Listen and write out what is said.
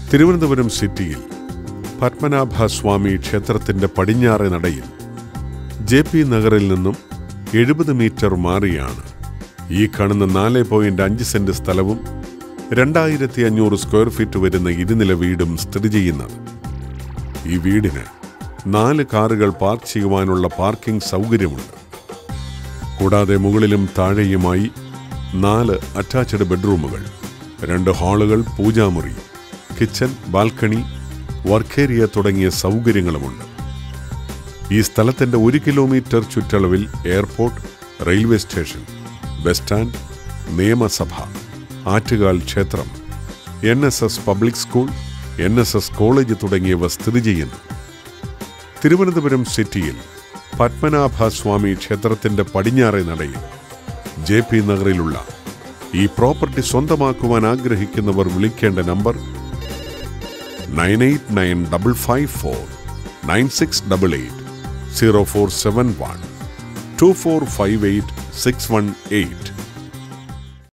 തിരുവനന്തപുരം സിറ്റിയിൽ പത്മനാഭ സ്വാമി ക്ഷേത്രത്തിന്റെ പടിഞ്ഞാറെ നടയിൽ ജെ പി നഗറിൽ നിന്നും എഴുപത് മീറ്റർ മാറിയാണ് ഈ കാണുന്ന നാല് പോയിന്റ് അഞ്ച് സെന്റ് സ്ഥലവും രണ്ടായിരത്തി അഞ്ഞൂറ് സ്ക്വയർ ഫീറ്റ് വരുന്ന ഇരുനില വീടും സ്ഥിതി ചെയ്യുന്നത് ഈ വീടിന് നാല് കാറുകൾ പാർക്ക് ചെയ്യുവാനുള്ള പാർക്കിംഗ് സൗകര്യമുണ്ട് കൂടാതെ മുകളിലും താഴെയുമായി നാല് അറ്റാച്ച്ഡ് ബെഡ്റൂമുകൾ രണ്ട് ഹാളുകൾ പൂജാമുറി കിച്ചൺ ബാൽക്കണി വർക്കേരിയ തുടങ്ങിയ സൗകര്യങ്ങളുമുണ്ട് ഈ സ്ഥലത്തിന്റെ ഒരു കിലോമീറ്റർ ചുറ്റളവിൽ airport railway station bus stand നിയമസഭ ആറ്റുകാൽ ക്ഷേത്രം N S S public school N S S college തുടങ്ങിയവ സ്ഥിതി ചെയ്യുന്നു തിരുവനന്തപുരം സിറ്റിയിൽ പത്മനാഭ സ്വാമി ക്ഷേത്രത്തിന്റെ പടിഞ്ഞാറെ നടയിൽ ജെ പി നഗറിലുള്ള ഈ പ്രോപ്പർട്ടി സ്വന്തമാക്കുവാൻ ആഗ്രഹിക്കുന്നവർ വിളിക്കേണ്ട number nine eight nine double five four nine six double eight zero four seven one two four five eight six one eight